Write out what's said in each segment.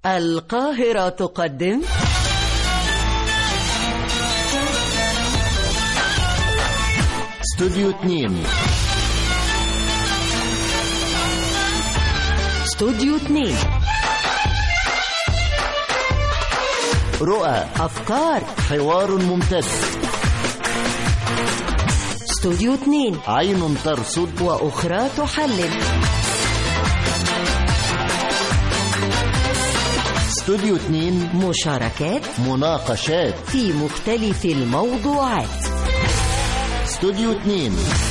القاهرة تقدم استوديو 2 استوديو 2 رؤى أفكار حوار ممتد استوديو 2 عين ترصد وأخرى تحلل استوديو 2 مشاركات مناقشات في مختلف الموضوعات استوديو 2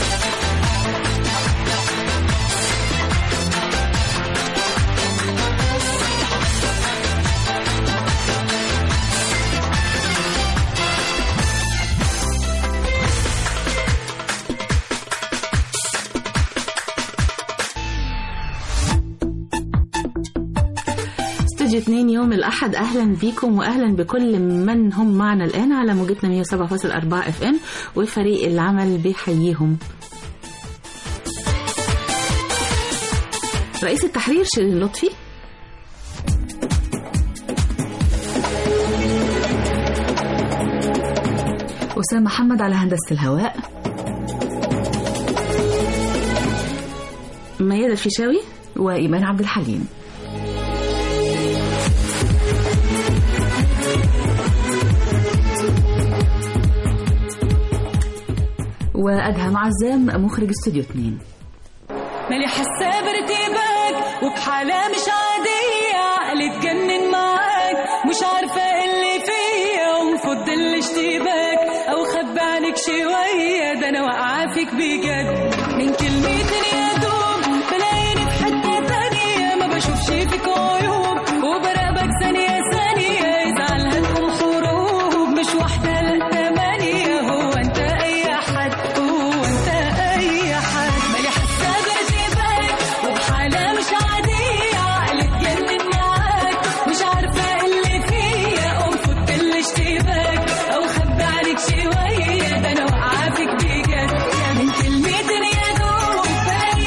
استوديو 2 يوم الأحد أهلا بكم وأهلا بكل من هم معنا الآن على موجتنا 107.4 اف ام وفريق العمل بيحييهم رئيس التحرير شيرين لطفي وسام محمد على هندسة الهواء ميادة الفيشاوي وإيمان عبد الحليم وأدهم عزام مخرج استوديو 2 مالي حاسه بارتباك وبحالة مش عادية عقلي اتجنن معاك مش عارفة إيه اللي فيا ومفض الاشتباك أو خبي عنك شوية ده أنا واقعة فيك بجد من كلمتين يا دوب بلاقيني في حتة تانية ما بشوفش فيك عيوب وبراقبك ثانية ثانية يزعل هتقوم حروب مش واحدة لا تمانية هو أنت أي حد هو أنت أي حد مالي حاسة بارتباك وبحالة مش عادية عقلي اتجنن معاك مش عارفة إيه اللي فيا قوم فوت الاشتباك أو خبي عليك شوية ده أنا واقعة فيك بجد من كلمتين يا دوب باين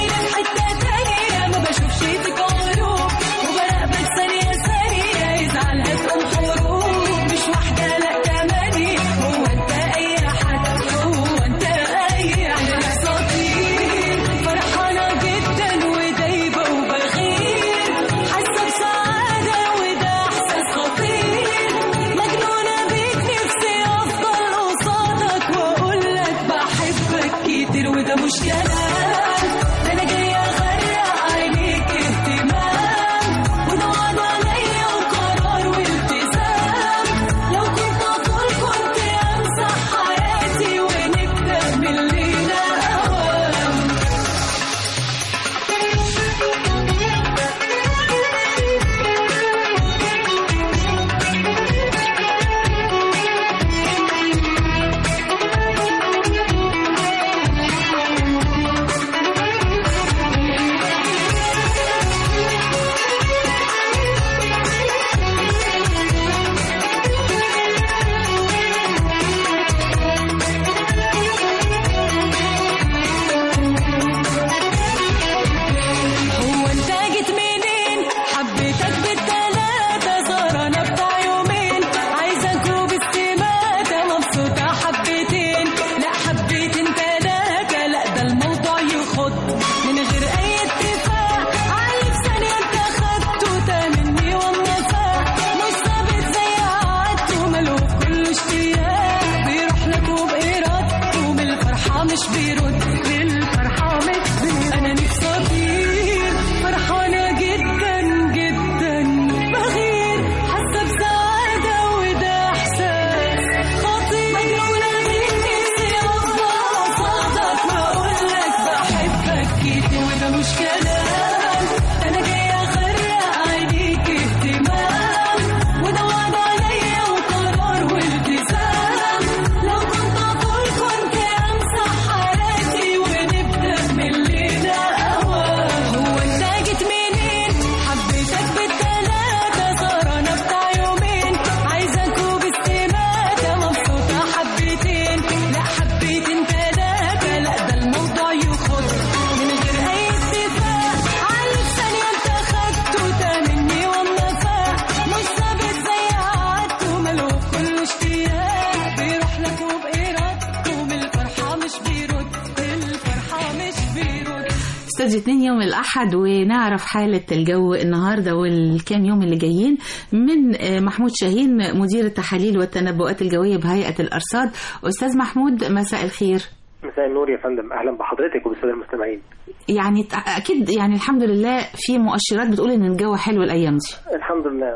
استوديو 2 يوم الأحد ونعرف حالة الجو النهاردة والكام يوم اللي جايين من آه، محمود شاهين مدير التحاليل والتنبؤات الجوية بهيئة الأرصاد أستاذ محمود مساء الخير مساء النور يا فندم اهلا بحضرتك وبالساده المستمعين يعني ت- أكيد يعني الحمد لله في مؤشرات بتقول إن الجو حلو الأيام دي الحمد لله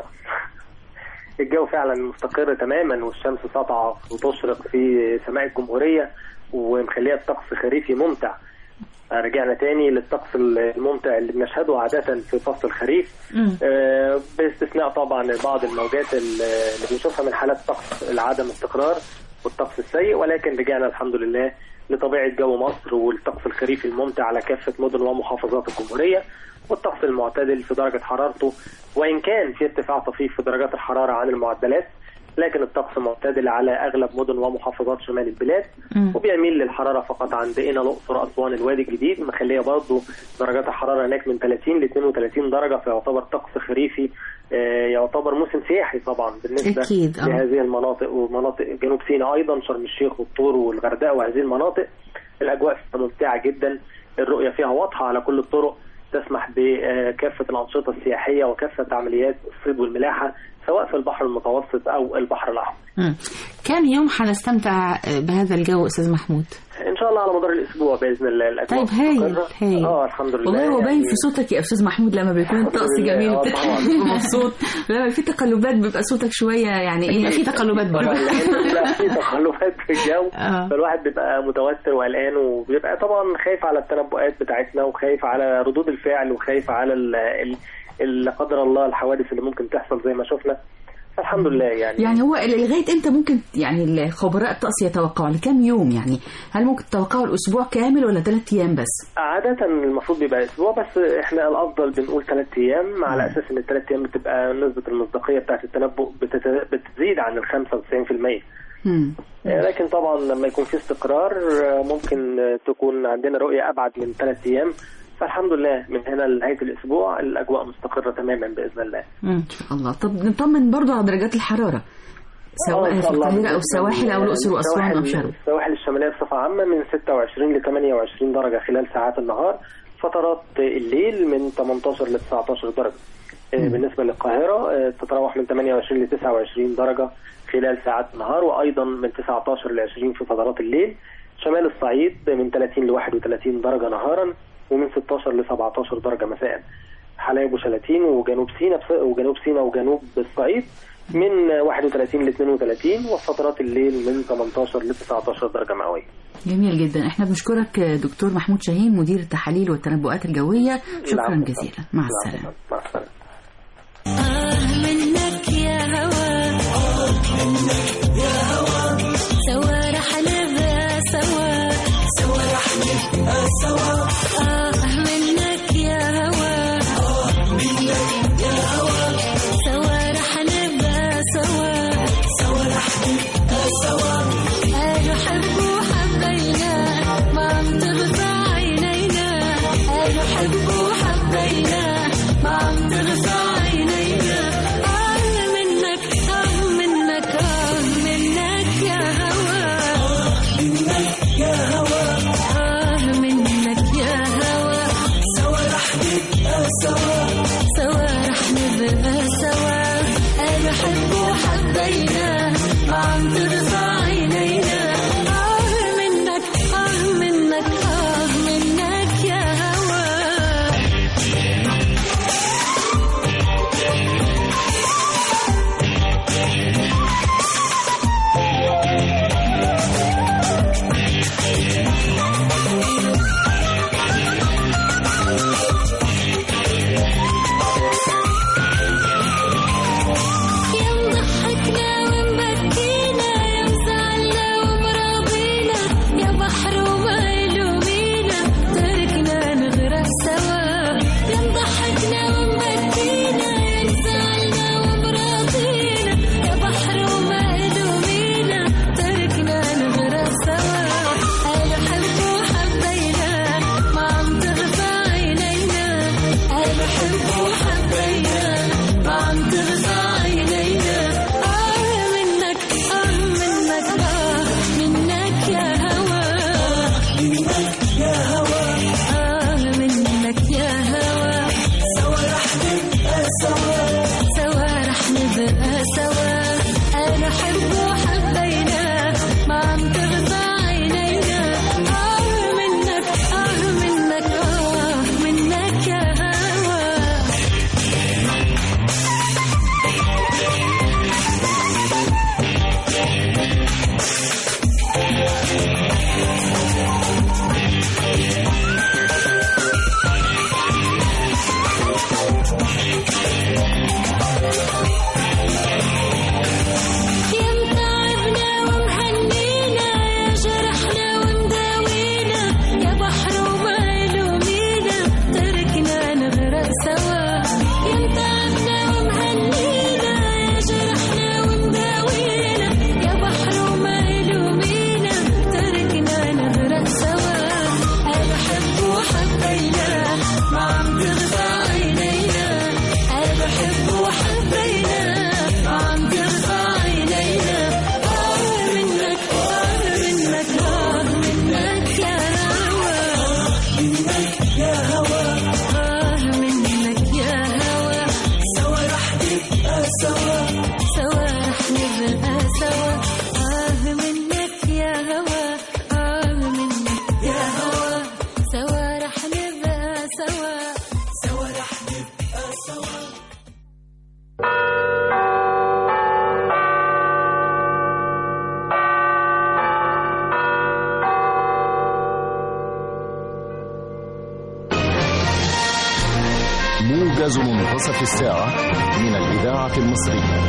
الجو فعلا مستقر تماما والشمس ساطعه وتشرق في سماء الجمهوريه ومخليها الطقس خريفي ممتع رجعنا تاني للطقس الممتع اللي بنشهده عادة في فصل الخريف مم. آه، باستثناء طبعا بعض الموجات اللي بنشوفها من حالات طقس العدم استقرار والطقس السيء ولكن رجعنا الحمد لله لطبيعة جو مصر والطقس الخريفي الممتع على كافة مدن ومحافظات الجمهورية والطقس المعتدل في درجة حرارته وإن كان في ارتفاع طفيف في درجات الحرارة عن المعدلات لكن الطقس معتدل على أغلب مدن ومحافظات شمال البلاد مم. وبيميل للحرارة فقط عند قنا الأقصر أسوان الوادي الجديد مخلية برضه درجات الحرارة هناك من 30 ل 32 درجة فيعتبر طقس خريفي آه، يعتبر موسم سياحي طبعا بالنسبة أكيد، آه. لهذه المناطق ومناطق جنوب سيناء أيضا شرم الشيخ والطور والغردقة وهذه المناطق الأجواء فيها ممتعة جدا الرؤية فيها واضحة على كل الطرق تسمح بكافة الأنشطة السياحية وكافة عمليات الصيد والملاحة سواء في البحر المتوسط أو البحر الأحمر مم. كام يوم هنستمتع بهذا الجو أستاذ محمود ان شاء الله على مدار الاسبوع باذن الله الاجواء طيب هايل مستقرة. هايل اه الحمد لله والله هو باين يعني في صوتك يا استاذ محمود لما بيكون الحمد الطقس لله، جميل آه بتبقى طبعاً. مبسوط لما في تقلبات بيبقى صوتك شويه يعني ايه في تقلبات برضه لا في تقلبات في الجو آه. فالواحد بيبقى متوتر وقلقان وبيبقى طبعا خايف على التنبؤات بتاعتنا وخايف على ردود الفعل وخايف على ال- ال- ال- لا قدر الله الحوادث اللي ممكن تحصل زي ما شفنا فالحمد لله يعني يعني هو لغايه امتى ممكن يعني الخبراء الطقس يتوقعوا لكام يوم يعني هل ممكن تتوقعوا الاسبوع كامل ولا ثلاث ايام بس عادة المفروض بيبقى أسبوع بس إحنا الأفضل بنقول ثلاث أيام على أساس إن الثلاث أيام بتبقى نسبة المصداقية بتاعة التنبؤ بتت- بتزيد عن ال 95% مم. آه، لكن طبعا لما يكون في استقرار آه، ممكن آه، تكون عندنا رؤية أبعد من ثلاث أيام فالحمد لله من هنا لنهاية الأسبوع الأجواء مستقرة تماما بإذن الله مم. ان شاء الله طب نطمن برضو على درجات الحراره آه، سواء إن في شاء الله القاهره او بالنسبة السواحل او الاقصر واسوان او السواحل- شرم السواحل الشمالية بصفة عامة من 26 ل 28 درجة خلال ساعات النهار فترات الليل من 18 ل 19 درجة آه، بالنسبة للقاهرة آه، تتراوح من 28 ل 29 درجة خلال ساعات النهار وأيضا من 19 ل 20 في فترات الليل شمال الصعيد من 30 ل 31 درجة نهارا ومن 16 ل 17 درجة مساء حلايب وشلاتين وجنوب سيناء بص- وجنوب سيناء وجنوب الصعيد من 31 ل 32 وفترات الليل من 18 ل 19 درجة مئوية جميل جدا احنا بنشكرك دكتور محمود شاهين مدير التحاليل والتنبؤات الجويه شكرا العفو. جزيلا مع العفو. السلامه مع السلامة آه منك يا هوا سوا رح نبقى سوا سوا رح نبقى سوا آه منك يا هوا سوا رح نبقى سوا سوا رح نبقى سوا قالوا حبوا حبينا ما عم تغفى عينينا قالوا حبوا حبينا ما عم تغفى عينينا آه منك آه منك آه منك يا هوا منك يا هوا آه منك يا هوا سوا رح نبقى سوا سوا رح نبقى سوا قالوا حبوا حبينا ما عم تغفى عينينا آه منك آه منك آه منك يا هوا يوم ضحكنا سوا سوا رح نبقى سوا آه منك يا هوا آه منك يا هوا سوا رح نبقى سوا سوا رح نبقى سوا موجز منتصف الساعة من الإذاعة المصرية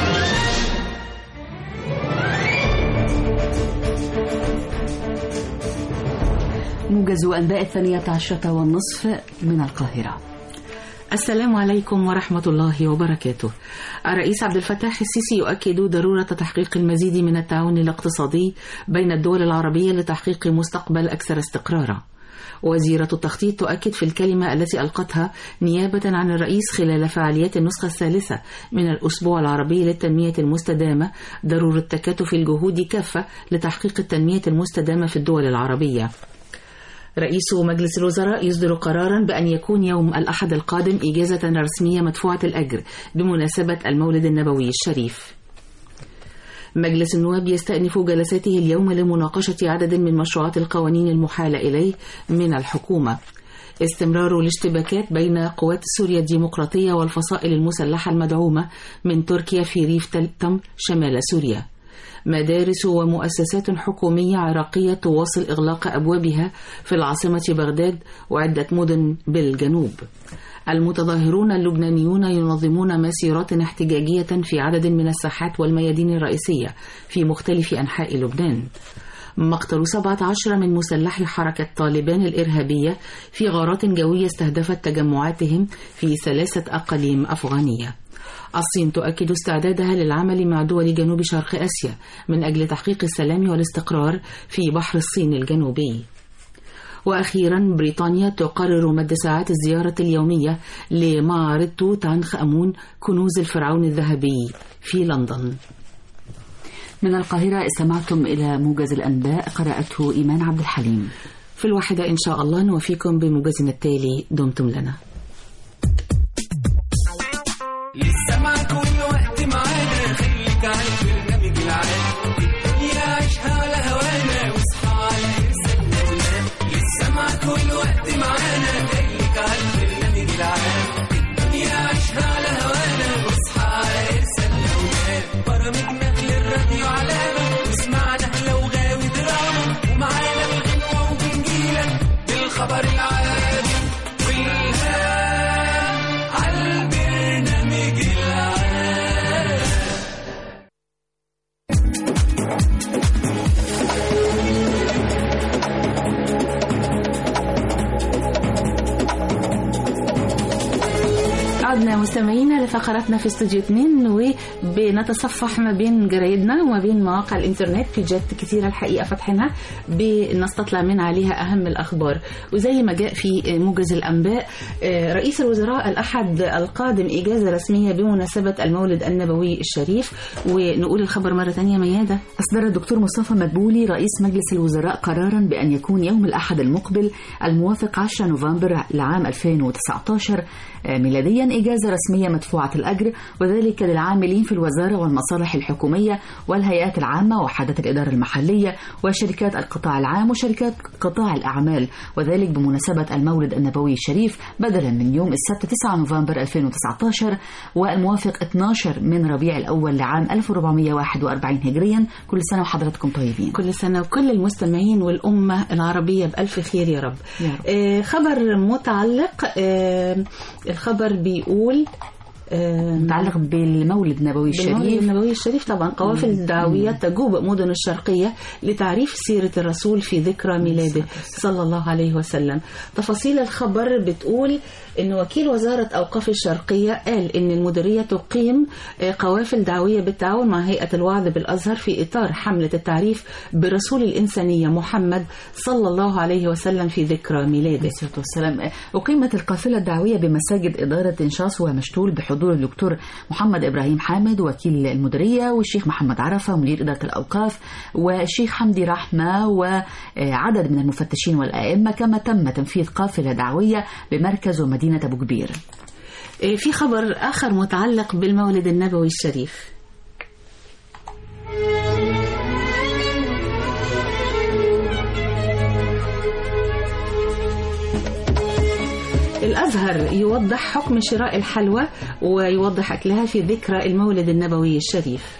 موجز أنباء الثانية عشرة والنصف من القاهرة السلام عليكم ورحمة الله وبركاته. الرئيس عبد الفتاح السيسي يؤكد ضرورة تحقيق المزيد من التعاون الاقتصادي بين الدول العربية لتحقيق مستقبل أكثر استقرارا. وزيرة التخطيط تؤكد في الكلمة التي ألقتها نيابة عن الرئيس خلال فعاليات النسخة الثالثة من الأسبوع العربي للتنمية المستدامة ضرورة تكاتف الجهود كافة لتحقيق التنمية المستدامة في الدول العربية. رئيس مجلس الوزراء يصدر قرارا بأن يكون يوم الأحد القادم إجازة رسمية مدفوعة الأجر بمناسبة المولد النبوي الشريف. مجلس النواب يستأنف جلساته اليوم لمناقشة عدد من مشروعات القوانين المحالة إليه من الحكومة. استمرار الاشتباكات بين قوات سوريا الديمقراطية والفصائل المسلحة المدعومة من تركيا في ريف تل تمر شمال سوريا. مدارس ومؤسسات حكومية عراقية تواصل إغلاق أبوابها في العاصمة بغداد وعدة مدن بالجنوب. المتظاهرون اللبنانيون ينظمون مسيرات احتجاجية في عدد من الساحات والميادين الرئيسية في مختلف أنحاء لبنان. مقتل 17 من مسلحي حركة طالبان الإرهابية في غارات جوية استهدفت تجمعاتهم في ثلاثة أقاليم أفغانية. الصين تؤكد استعدادها للعمل مع دول جنوب شرق آسيا من أجل تحقيق السلام والاستقرار في بحر الصين الجنوبي. وأخيرا بريطانيا تقرر مد ساعات الزيارة اليومية لمعرض توت عنخ آمون كنوز الفرعون الذهبي في لندن من القاهرة استمعتم إلى موجز الأنباء قرأته إيمان عبد الحليم في الواحدة إن شاء الله نوفيكم بموجزنا التالي دمتم لنا لسه مع كل وقت معانا خليك على البرنامج العام الدنيا عيشها على هوانا واصحى على ارسالنا ونام لسه مع كل وقت معانا خليك على البرنامج العام الدنيا عيشها على هوانا واصحى على ارسالنا ونام برامجنا للراديو علامة واسمعنا لو غاوي دراما ومعانا الغنوة وبنجيلك بالخبر العادي والهام عالبرنامج العام عدنا مستمعينا لفقراتنا في استوديو 2 وبنتصفح ما بين جرايدنا وما بين مواقع الانترنت بيجات كتيرة الحقيقة فاتحينها بنستطلع من عليها أهم الأخبار وزي ما جاء في موجز الأنباء آه، رئيس الوزراء الأحد القادم إجازة رسمية بمناسبة المولد النبوي الشريف ونقول الخبر مرة تانية ميادة أصدر الدكتور مصطفى مدبولي رئيس مجلس الوزراء قرارا بأن يكون يوم الأحد المقبل الموافق 10 نوفمبر لعام 2019 آه، ميلاديا إجازة رسمية مدفوعة الأجر وذلك للعاملين في الوزارة والمصالح الحكومية والهيئات العامة وحدة الإدارة المحلية وشركات القطاع العام وشركات قطاع الأعمال وذلك بمناسبة المولد النبوي الشريف بدلا من يوم السبت 9 نوفمبر 2019 والموافق 12 من ربيع الأول لعام 1441 هجريا كل سنة وحضراتكم طيبين كل سنة وكل المستمعين والأمة العربية بألف خير يا رب, يا رب. آه خبر متعلق آه الخبر بيقول آه متعلق بالمولد النبوي بالمولد الشريف النبوي الشريف طبعا قوافل الدعوية تجوب مدن الشرقية لتعريف سيرة الرسول في ذكرى ميلاده صلى الله عليه وسلم تفاصيل الخبر بتقول ان وكيل وزارة اوقاف الشرقية قال ان المديرية تقيم آه، قوافل دعوية بالتعاون مع هيئة الوعظ بالازهر في اطار حملة التعريف برسول الانسانية محمد صلى الله عليه وسلم في ذكرى ميلاده الصلاة والسلام أقيمت القافلة الدعوية بمساجد إدارة إنشاص ومشتول بحضور الدكتور محمد إبراهيم حامد وكيل المديرية والشيخ محمد عرفة مدير إدارة الأوقاف والشيخ حمدي رحمة وعدد من المفتشين والأئمة كما تم تنفيذ قافلة دعوية بمركز ومدينة أبو كبير آه، في خبر آخر متعلق بالمولد النبوي الشريف الأزهر يوضح حكم شراء الحلوى ويوضح أكلها في ذكرى المولد النبوي الشريف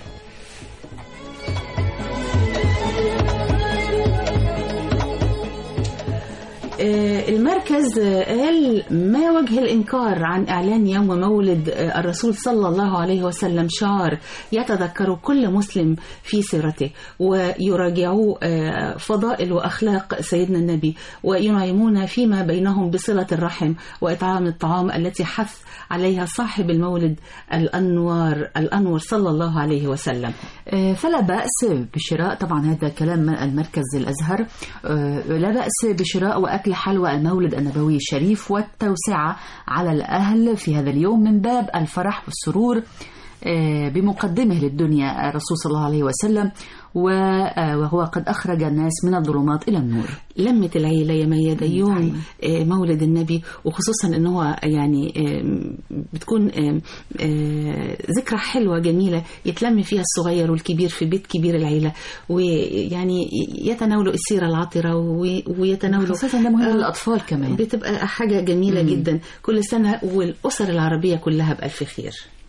آه، المركز آه، قال ما وجه الإنكار عن إعلان يوم مولد آه، الرسول صلى الله عليه وسلم شعار يتذكر كل مسلم في سيرته ويراجعوا آه، فضائل وأخلاق سيدنا النبي وينعمون فيما بينهم بصلة الرحم وإطعام الطعام التي حث عليها صاحب المولد الأنوار الأنور صلى الله عليه وسلم آه، فلا بأس بشراء طبعا هذا كلام من المركز الأزهر آه، لا بأس بشراء وأكل حلوى المولد النبوي الشريف والتوسعة على الأهل في هذا اليوم من باب الفرح والسرور آه، بمقدمه للدنيا الرسول صلى الله عليه وسلم و- آه، وهو قد أخرج الناس من الظلمات إلى النور لمة العيلة يا ميادة يوم آه، مولد النبي وخصوصا ان هو يعني آم، بتكون آم، آه، ذكرى حلوة جميلة يتلم فيها الصغير والكبير في بيت كبير العيلة ويعني يتناولوا السيرة العطرة و- ويتناولوا خاصة ده مهم آه، للأطفال كمان بتبقى حاجة جميلة جدا كل سنة والأسر العربية كلها بألف خير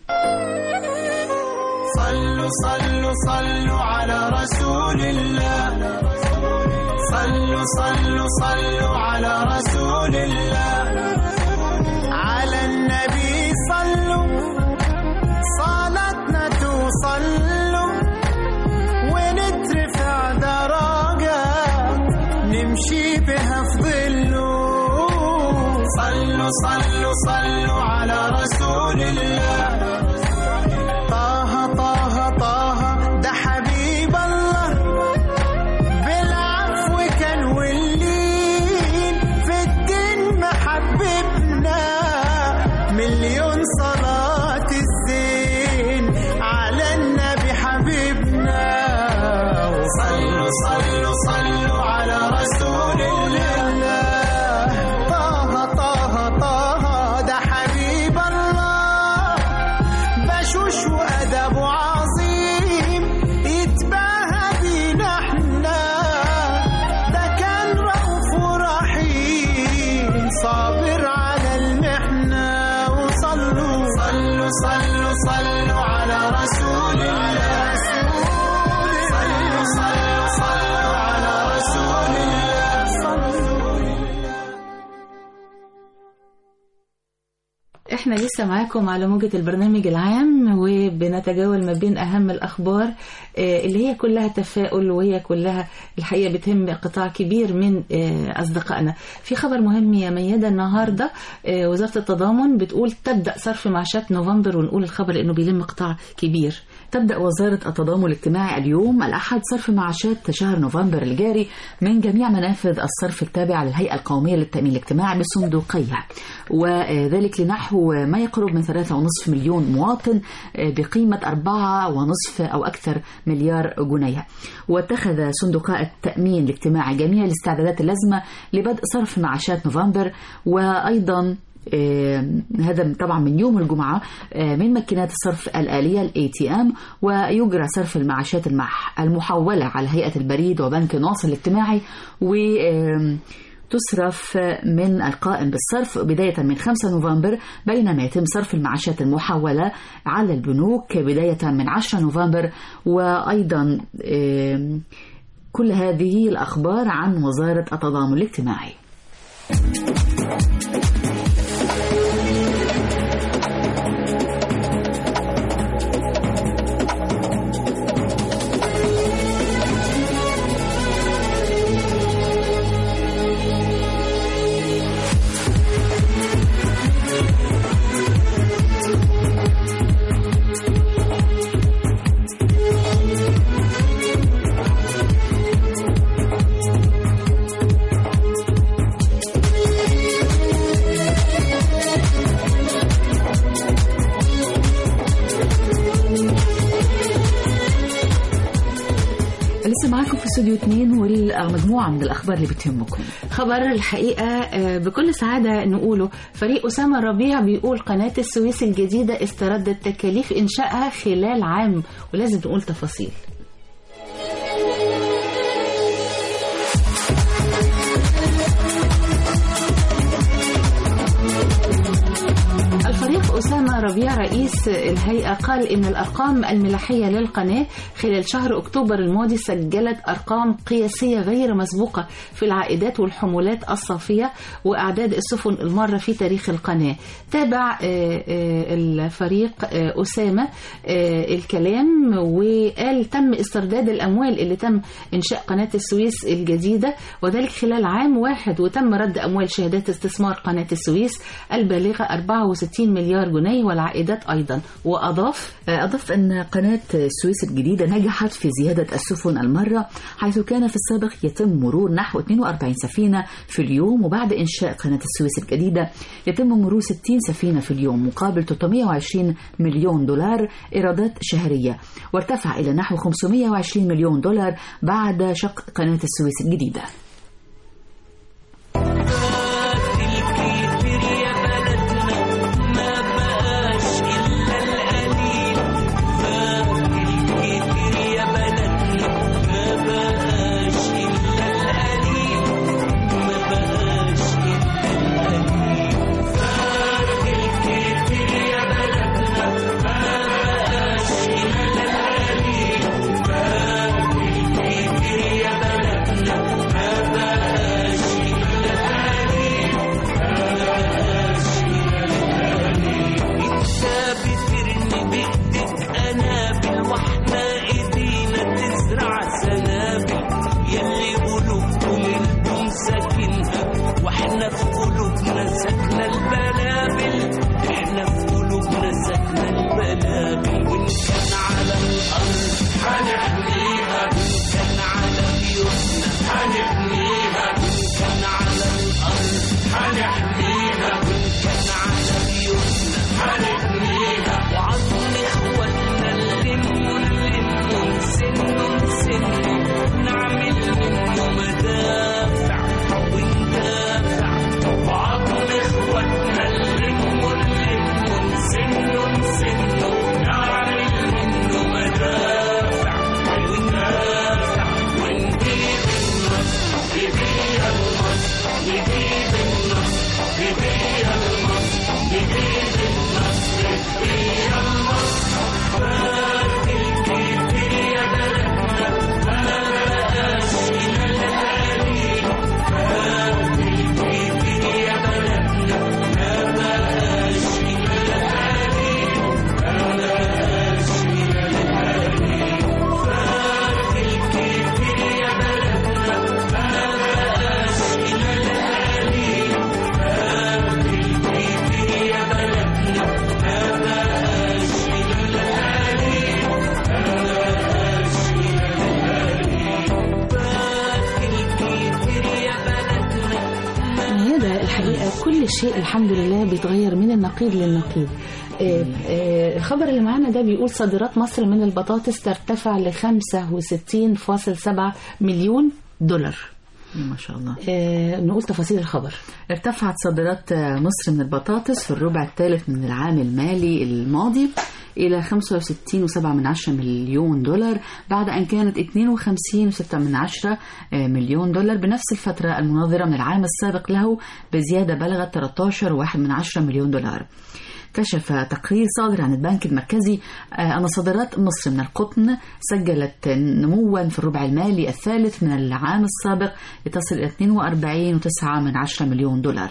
صلوا صلوا صلوا على رسول الله صلوا صلوا صلوا على رسول الله على النبي صلوا صلاتنا توصلوا ونترفع درجات نمشي بها في ظله صلوا صلوا صلوا على رسول الله طه طه طه ده حبيب الله بالعفو كان واللين في الدين محببنا مليون صلاة الزين على النبي حبيبنا صلوا صلوا صلوا على رسول الله طه طه طه ده حبيب الله بشوش وأدب عظيم يتباهى بينا احنا ده كان رؤوف ورحيم صابر على المحنة وصلوا صلوا صلوا صلوا على رسول الله صلوا صلوا صلوا على رسول الله صلوا احنا لسه معاكم على موجة البرنامج العام وبنتجول ما بين اهم الاخبار آه، اللي هي كلها تفاؤل وهي كلها الحقيقة بتهم قطاع كبير من آه، اصدقائنا في خبر مهم يا ميادة النهاردة آه، وزارة التضامن بتقول تبدأ صرف معاشات نوفمبر ونقول الخبر لانه بيلم قطاع كبير تبدأ وزارة التضامن الاجتماعي اليوم الأحد صرف معاشات شهر نوفمبر الجاري من جميع منافذ الصرف التابعة للهيئة القومية للتأمين الاجتماعي بصندوقيها وذلك لنحو ما يقرب من 3.5 مليون مواطن بقيمة 4.5 أو أكثر مليار جنيه واتخذ صندوقاء التأمين الاجتماعي جميع الاستعدادات اللازمة لبدء صرف معاشات نوفمبر وأيضا آه، هذا طبعا من يوم الجمعة آه، من ماكينات الصرف الآلية الاي تي ام ويجرى صرف المعاشات المح- المحولة على هيئة البريد وبنك ناصر الاجتماعي و آم، تصرف من القائم بالصرف بداية من 5 نوفمبر بينما يتم صرف المعاشات المحولة على البنوك بداية من 10 نوفمبر وأيضا آم، كل هذه الأخبار عن وزارة التضامن الاجتماعي لسه معاكم في استوديو 2 والمجموعة من الأخبار اللي بتهمكم خبر الحقيقة آه، بكل سعادة نقوله فريق أسامة ربيع بيقول قناة السويس الجديدة استردت تكاليف إنشائها خلال عام ولازم نقول تفاصيل الفريق أسامة ربيع رئيس الهيئة قال إن الأرقام الملاحية للقناة خلال شهر أكتوبر الماضي سجلت أرقام قياسية غير مسبوقة في العائدات والحمولات الصافية وأعداد السفن المارة في تاريخ القناة تابع آه، آه، الفريق آه، أسامة آه، الكلام وقال تم استرداد الأموال اللي تم إنشاء قناة السويس الجديدة وذلك خلال عام واحد وتم رد أموال شهادات استثمار قناة السويس البالغة 64 مليار جنيه والعائدات أيضا وأضاف أضاف أن قناة السويس الجديدة نجحت في زيادة السفن المرة حيث كان في السابق يتم مرور نحو 42 سفينة في اليوم وبعد إنشاء قناة السويس الجديدة يتم مرور 60 سفينة في اليوم مقابل 320 مليون دولار إيرادات شهرية وارتفع إلى نحو 520 مليون دولار بعد شق قناة السويس الجديدة الكبير يا بلدنا ما بقاش إلا القليل فاكر الكبير يا بلدنا ما بقاش إلا القليل ما بقاش إلا القليل فاكر الكبير يا بلدنا ما بقاش إلا القليل فاكر الكبير يا بلدنا ما بقاش إلا القليل انت بترمي بايدك قنابل واحنا ايدينا تزرع سنابل يلي قلوبكم البوم ساكنها واحنا في قلوبنا ساكنه البلابل احنا في قلوبنا ساكنه البلابل وان كان على الارض هنحميها وان كان على بيوتنا هنبنيها وان كان على الارض هنحميها وان كان على بيوتنا هنبنيها وعظم اخواتنا نلمه نلمه نسنه نسنه نعمل منه مدافع وندافع وعظم اخواتنا نلمه نلمه نسنه نسنه نعمل منه مدافع وندافع ونجيب النصر بيديها المصر نجيب النصر بيديها المصر نجيب النصر بيديها المصر فات الكبير يا بلدنا ما بقاش إلا القليل فات الكبير يا بلدنا ما بقاش إلا القليل ما بقاش إلا القليل فات الكبير يا بلدنا ما بقاش إلا القليل فات الكبير يا بلدنا ما بقاش إلا القليل ما بقاش إلا القليل فات الكبير يا بلدنا هذا الحقيقة كل شيء الحمد لله بيتغير من النقيض للنقيض آه، آه، الخبر اللي معانا ده بيقول صادرات مصر من البطاطس ترتفع ل 65.7 مليون دولار ما شاء الله آه، نقول تفاصيل الخبر ارتفعت صادرات مصر من البطاطس في الربع الثالث من العام المالي الماضي إلى 65.7 من عشرة مليون دولار بعد أن كانت 52.6 من عشرة مليون دولار بنفس الفترة المناظرة من العام السابق له بزيادة بلغت 13.1 من عشرة مليون دولار كشف تقرير صادر عن البنك المركزي آه، أن صادرات مصر من القطن سجلت نموا في الربع المالي الثالث من العام السابق لتصل إلى 42.9 من عشرة مليون دولار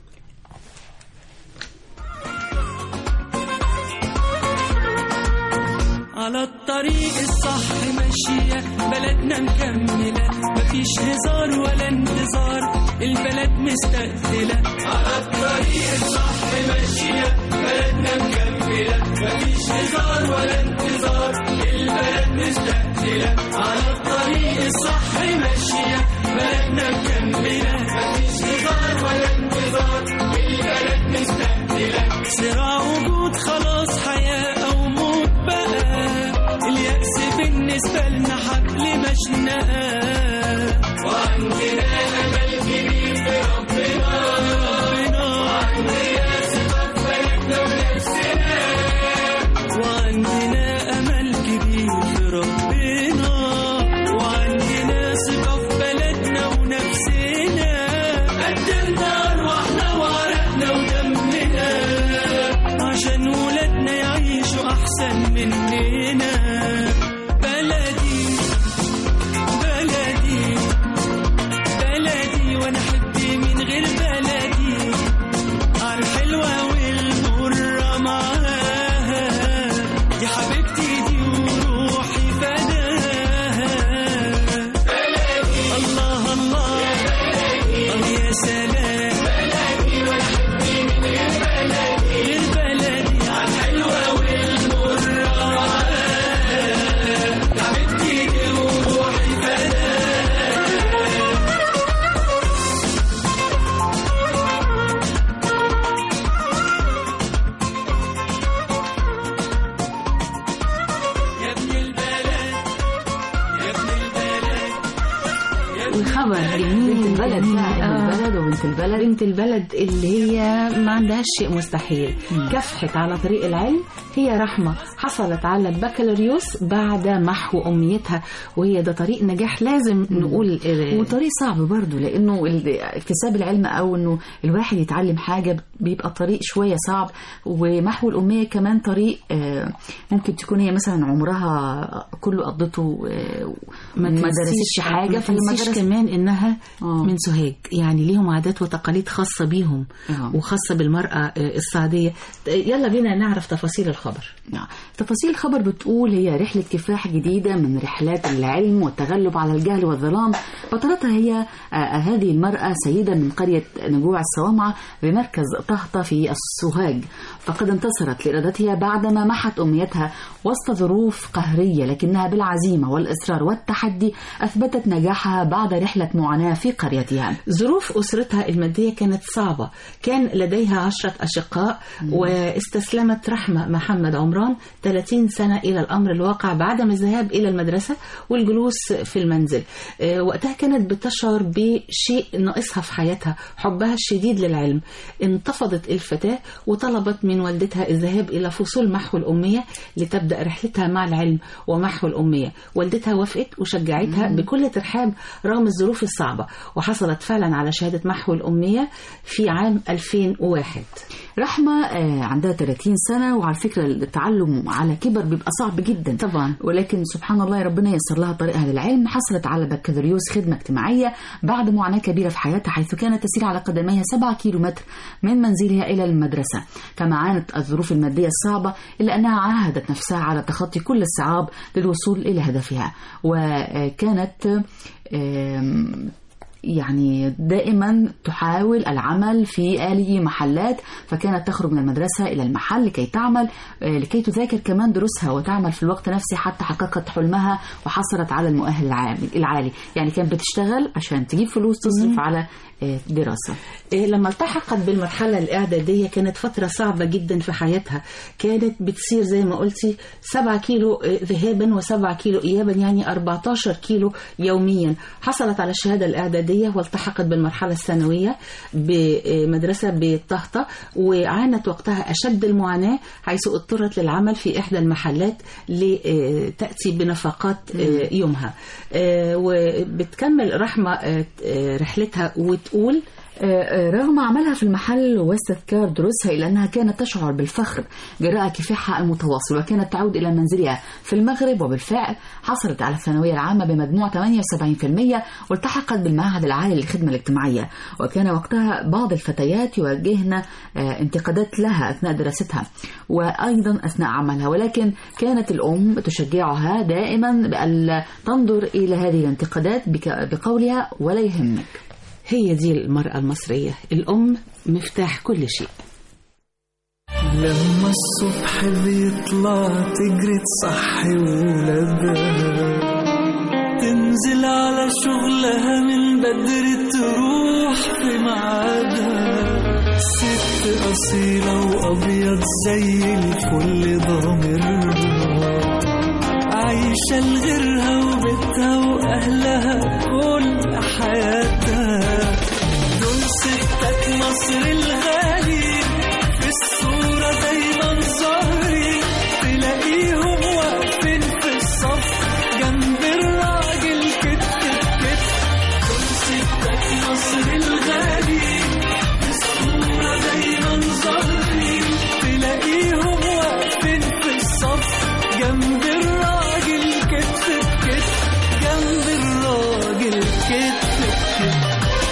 على الطريق الصح ماشية بلدنا مكملة مفيش هزار ولا انتظار البلد مستقبلة على الطريق الصح ماشية بلدنا مكملة مفيش هزار ولا انتظار البلد مستقبلة على الطريق الصح ماشية بلدنا مكملة مفيش هزار ولا انتظار البلد مستقبلة صراع وجود خلاص حياة أو موت بقى اليأس بالنسبة لنا حبل عشناه وعندنا أمل كبير في ربنا وعندنا ثقة في بلدنا ونفسنا وعندنا أمل كبير في ربنا وعندنا ثقة في بلدنا ونفسنا قدمنا أرواحنا وعرقنا ودمنا عشان ولادنا يعيشوا أحسن مننا بلدي بلدي بلدي وأنا حبي من غير بلدي عالحلوة والمرة معاها دي حبيبتي دي وروحي فداها الله الله اه يا سلام غير بلدي عالحلوة والمرة معاها دي حبيبتي دي وروحي فداها يا ابن البلد يا ابن البلد وخبر جميل بنت البلد جميل. بقى آه. ابن البلد وبنت البلد بنت البلد اللي هي ما عندهاش شيء مستحيل كافحت على طريق العلم هي رحمة حصلت على البكالوريوس بعد محو أمنيتها وهي ده طريق نجاح لازم نقول آه، وطريق صعب برضه لانه ال- اكتساب العلم او انه الواحد يتعلم حاجه بيبقى طريق شويه صعب ومحو الاميه كمان طريق آه، ممكن تكون هي مثلا عمرها كله قضته آه، ما تنسيش- درستش حاجه ما فلما تنسيش درست كمان انها آه. من سوهاج يعني ليهم عادات وتقاليد خاصة بيهم آه. وخاصة بالمرأة آه، السعودية يلا بينا نعرف تفاصيل الخبر نعم. تفاصيل الخبر بتقول هي رحلة كفاح جديدة من رحلات العلم والتغلب على الجهل والظلام بطلتها هي آه، هذه المرأة سيدة من قرية نجوع الصوامعة بمركز طهطة في السوهاج فقد انتصرت لإرادتها بعدما محت أمنيتها وسط ظروف قهرية لكنها بالعزيمة والإصرار والتحدي أثبتت نجاحها بعد رحلة معاناة في قريتها ظروف أسرتها المادية كانت صعبة كان لديها عشرة أشقاء واستسلمت رحمة محمد عمران 30 سنة إلى الأمر الواقع بعدم الذهاب إلى المدرسة والجلوس في المنزل آه، وقتها كانت بتشعر بشيء ناقصها في حياتها حبها الشديد للعلم انتفضت الفتاة وطلبت من والدتها الذهاب إلى فصول محو الأمية لتبدأ رحلتها مع العلم ومحو الأمية والدتها وافقت وشجعتها بكل ترحاب رغم الظروف الصعبة وحصلت فعلا على شهادة محو الأمية في عام 2001 رحمة آه، عندها 30 سنة وعلى فكرة التعلم على كبر بيبقى صعب جدا طبعا ولكن سبحان الله ربنا يسر لها طريقها للعلم حصلت على بكالوريوس خدمة اجتماعية بعد معاناة كبيرة في حياتها حيث كانت تسير على قدميها 7 كيلو متر من منزلها إلى المدرسة كما عانت الظروف المادية الصعبة إلا أنها عاهدت نفسها على تخطي كل الصعاب للوصول إلى هدفها وكانت آم، يعني دائما تحاول العمل في آلي محلات فكانت تخرج من المدرسة إلى المحل لكي تعمل آه، لكي تذاكر كمان دروسها وتعمل في الوقت نفسه حتى حققت حلمها وحصلت على المؤهل العالي العالي يعني كانت بتشتغل عشان تجيب فلوس تصرف على آه، دراسة إيه، لما التحقت بالمرحلة الإعدادية كانت فترة صعبة جدا في حياتها كانت بتسير زي ما قلتي 7 كيلو إيه، ذهابا و7 كيلو إيابا يعني 14 كيلو يوميا حصلت على الشهادة الإعدادية والتحقت بالمرحلة الثانوية بمدرسة بالطهطة وعانت وقتها أشد المعاناة حيث اضطرت للعمل في إحدى المحلات لتأتي بنفقات آه، يومها آه، وبتكمل رحمة آه، آه، رحلتها وتقول آه، آه، رغم عملها في المحل واستذكار دروسها إلا أنها كانت تشعر بالفخر جراء كفاحها المتواصل وكانت تعود إلى منزلها في المغرب وبالفعل حصلت على الثانوية العامة بمجموع 78% والتحقت بالمعهد العالي للخدمة الاجتماعية وكان وقتها بعض الفتيات يواجهن آه، انتقادات لها أثناء دراستها وأيضا أثناء عملها ولكن كانت الأم تشجعها دائما بأن تنظر إلى هذه الانتقادات بك- بقولها ولا يهمك هي دي المرأة المصرية الأم مفتاح كل شيء لما الصبح بيطلع تجري تصحي ولادها تنزل على شغلها من بدري تروح في ميعادها ست أصيلة وأبيض زي الفل ضامرها عايشة عايشة لغيرها وبيتها وأهلها كل حياتها دول ستات مصر الغالي في الصورة دايما ظاهرين تلاقيهم واقفين في الصف جنب الراجل كتف بكتف دول ستات مصر الغالي في الصورة دايما ظاهرين تلاقيهم واقفين في الصف جنب الراجل كتف بكتف جنب الراجل كتف بكتف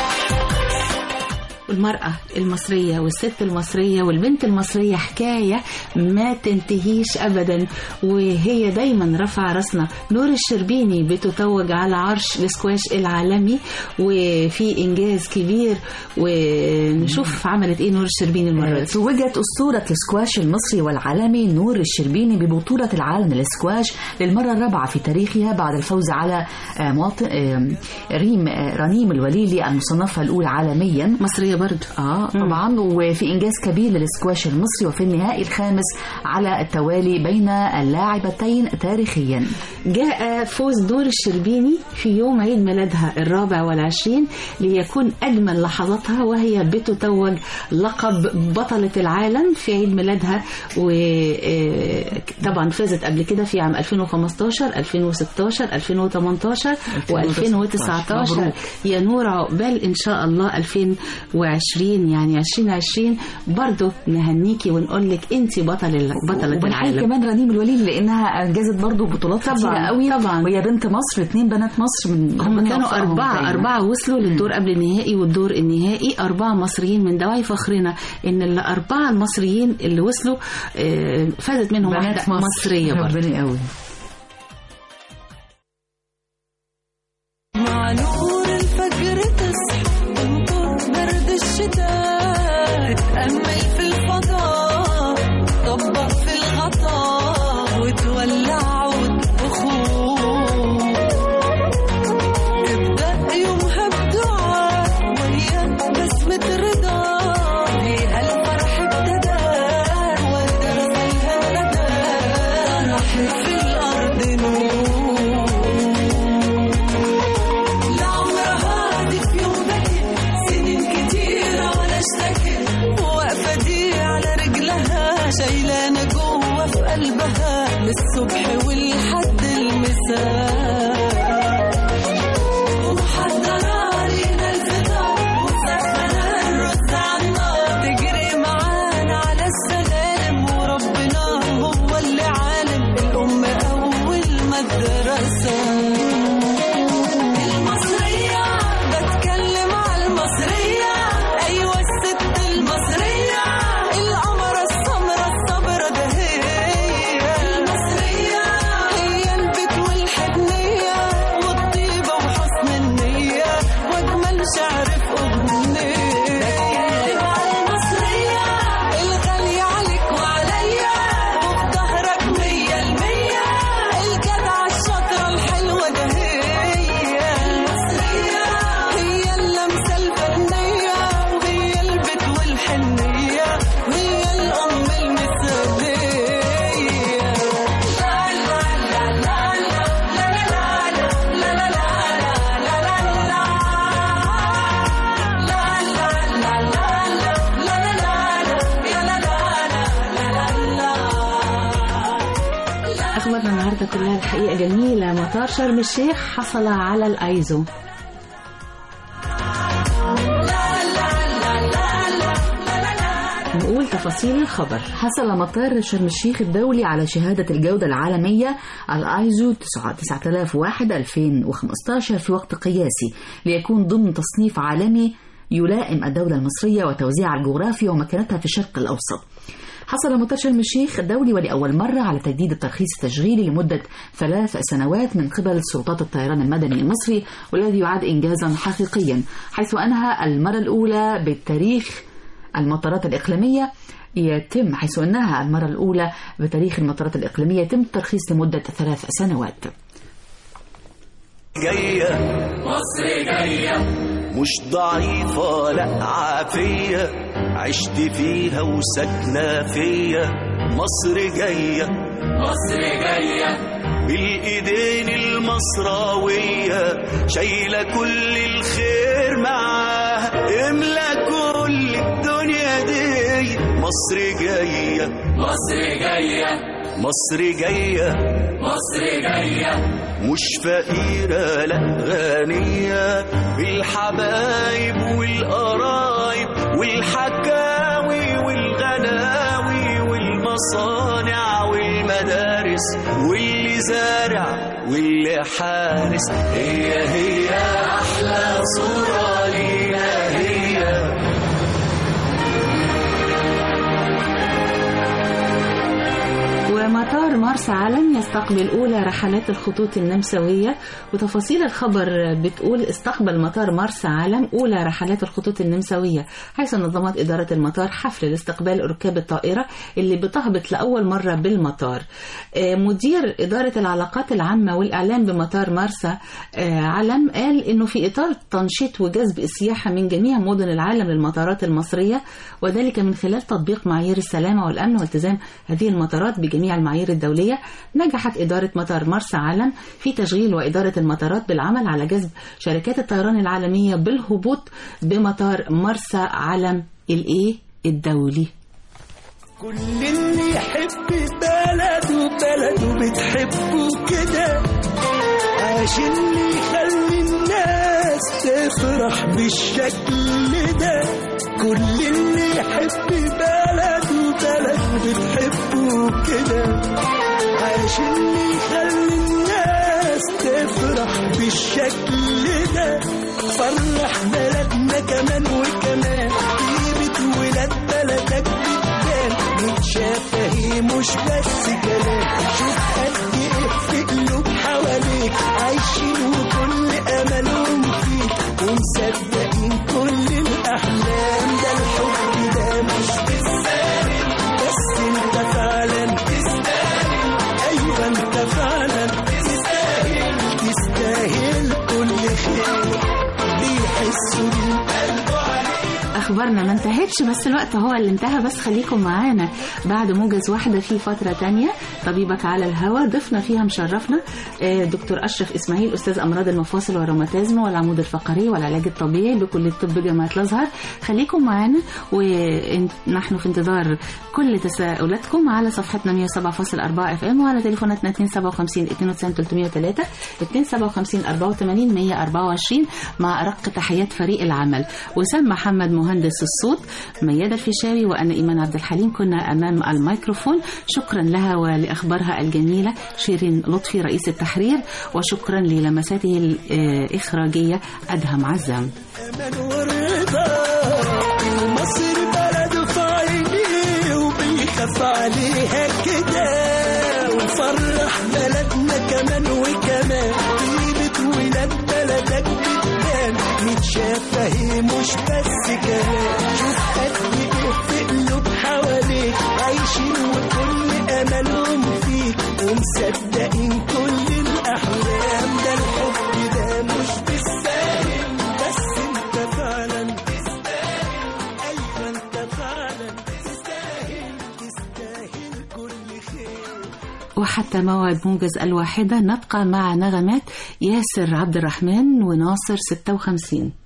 المرأة المصرية والست المصرية والبنت المصرية حكاية ما تنتهيش أبدا وهي دايما رفع راسنا نور الشربيني بتتوج على عرش السكواش العالمي وفي إنجاز كبير ونشوف عملت إيه نور الشربيني المرة دي توجت أسطورة السكواش المصري والعالمي نور الشربيني ببطولة العالم للسكواش للمرة الرابعة في تاريخها بعد الفوز على آه، مواطن آه، ريم آه، رنيم الوليلي المصنفة الأولى عالميا مصرية برضو اه طبعا وفي انجاز كبير للسكواش المصري وفي النهائي الخامس على التوالي بين اللاعبتين تاريخيا جاء فوز نور الشربيني في يوم عيد ميلادها الرابع والعشرين ليكون أجمل لحظاتها وهي بتتوج لقب بطلة العالم في عيد ميلادها وطبعا فازت قبل كده في عام 2015 2016 2018 و2019 مبروك. يا نور عقبال إن شاء الله 2020 يعني 2020 برضو نهنيكي ونقول لك أنت بطل بطلة وبنحيي العالم كمان رنيم الوليد لانها انجزت برضو بطولات طبعاً، كتيره قوي طبعاً. وهي بنت مصر اتنين بنات مصر من هم ربنا كانوا يوفقهم أربعة دايماً. أربعة وصلوا للدور قبل النهائي والدور النهائي أربعة مصريين من دواعي فخرنا إن الأربعة المصريين اللي وصلوا آه، فازت منهم بنات واحدة مصر مصرية برضه ربنا قوي مع نور الفجر تصحى تنطر برد الشتاء تتأمل في الفضاء طبق في الغطاء وتولع عود أخوه ابدأ يومها بدعاء ويا بسمة رضا فيها الفرح ابتدى ودرسها ندى راحت في الأرض نور لعمرها دي في يوم بكت سنين كتيرة ولا اشتكت واقفة دي على رجلها شايلانة جوه في قلبها للصبح والحد المساء ومحضرة لينا الفطار ومسخنة الرز على النار تجري معانا على السلالم وربنا هو اللي عالم الأم أول مدرسة المصرية بتكلم على المصرية أيوة الست المصرية القمرة السمرة الصبرة ده هي المصرية هي البيت والحنية والطيبة وحسن النية وأجمل شعر في أغنية بتكلم على المصرية الغالية عليك وعليا وفي ظهرك مية المية الجدعة الشاطرة الحلوة ده هي المصرية هي اللمسة الفنية وهي البيت والحنية وهي الأم المثالية لا لا لا لا لا لا لا لا لا لا لا لا أخبارنا النهاردة كلها الحقيقة جميلة مطار شرم الشيخ حصل على الأيزو نقول تفاصيل الخبر حصل مطار شرم الشيخ الدولي على شهادة الجودة العالمية الايزو 9001-2015 في وقت قياسي ليكون ضمن تصنيف عالمي يلائم الدولة المصرية وتوزيعها الجغرافي ومكانتها في الشرق الأوسط حصل مطار شرم الشيخ الدولي ولأول مرة على تجديد الترخيص التشغيلي لمدة ثلاث سنوات من قبل سلطات الطيران المدني المصري والذي يعد إنجازا حقيقيا حيث أنهى المرة الأولى بالتاريخ المطارات الإقليمية يتم حيث أنها المرة الأولى بتاريخ المطارات الإقليمية يتم الترخيص لمدة ثلاث سنوات جاية مصر جاية مش ضعيفة لا عافية عشت فيها وساكنة فيا مصر جاية مصر جاية بالايدين المصراوية شايلة كل الخير معاها املا كل الدنيا دي مصر جاية مصر جاية مصر جاية مصر جاية مش فقيرة لا غنية بالحبايب والقرايب والحكاوي والغناوي والمصانع والمدارس واللي زارع واللي حارس هي هي أحلى صورة لينا هي ومطار مرسى علم يستقبل أولى رحلات الخطوط النمساوية وتفاصيل الخبر بتقول استقبل مطار مرسى علم أولى رحلات الخطوط النمساوية حيث نظمت إدارة المطار حفل لاستقبال ركاب الطائرة اللي بتهبط لأول مرة بالمطار آه، مدير إدارة العلاقات العامة والإعلام بمطار مرسى آه، علم قال إنه في إطار تنشيط وجذب السياحة من جميع مدن العالم للمطارات المصرية وذلك من خلال تطبيق معايير السلامة والأمن والتزام هذه المطارات بجميع المعايير الدولية نجحت إدارة مطار مرسى علم في تشغيل وإدارة المطارات بالعمل على جذب شركات الطيران العالمية بالهبوط بمطار مرسى علم الإيه الدولي كل اللي يحب بلده بلده بتحبه كده عشان اللي يخلي الناس تفرح بالشكل ده كل اللي يحب بلده بلده بتحبه كده عشان اللي يخلي الناس تفرح بالشكل ده فرح بلدنا كمان وكمان طيبة ولاد بلدك بتبان متشافة هي مش بس كلام شوف قد ايه في قلوب حواليك عايشين وكل املهم فيك ومصدقين كل الاحلام ده الحب ده مش بالساهل بس انت فعلا تستاهل ايوه انت فعلا تستاهل تستاهل كل خير بيحسوا بالقلب عليك أخبارنا ما انتهتش بس الوقت هو اللي انتهى بس خليكم معانا بعد موجز واحدة في فترة تانية طبيبك على الهوا ضفنا فيها مشرفنا آه، دكتور أشرف إسماعيل أستاذ أمراض المفاصل والروماتيزم والعمود الفقري والعلاج الطبيعي بكلية طب جامعة الأزهر خليكم معانا ونحن في انتظار كل تساؤلاتكم على صفحتنا 107.4 اف ام وعلى تليفوناتنا 257 92 303 257 84 124 مع أرق تحيات فريق العمل وسام محمد مهندس الصوت ميادة الفيشاوي وأنا إيمان عبد الحليم كنا أمام الميكروفون شكرا لها ولأخبارها الجميلة شيرين لطفي رئيس التحرير وشكرا للمساته الإخراجية أدهم عزام امان ورضا ومصر بلد في عينيه وبيخاف عليها كده وفرح بلدنا كمان وكمان طيبة ولاد بلدك بتبان متشافة هي مش بس كلام شوف قد ايه في قلوب حواليك عايشين وكل املهم فيك ومصدقين كل الاحلام ده الحب ده مش بالساهل بس انت فعلا تستاهل ايوه انت فعلا تستاهل تستاهل كل خير وحتى موعد موجز الواحدة نبقى مع نغمات ياسر عبد الرحمن وناصر 56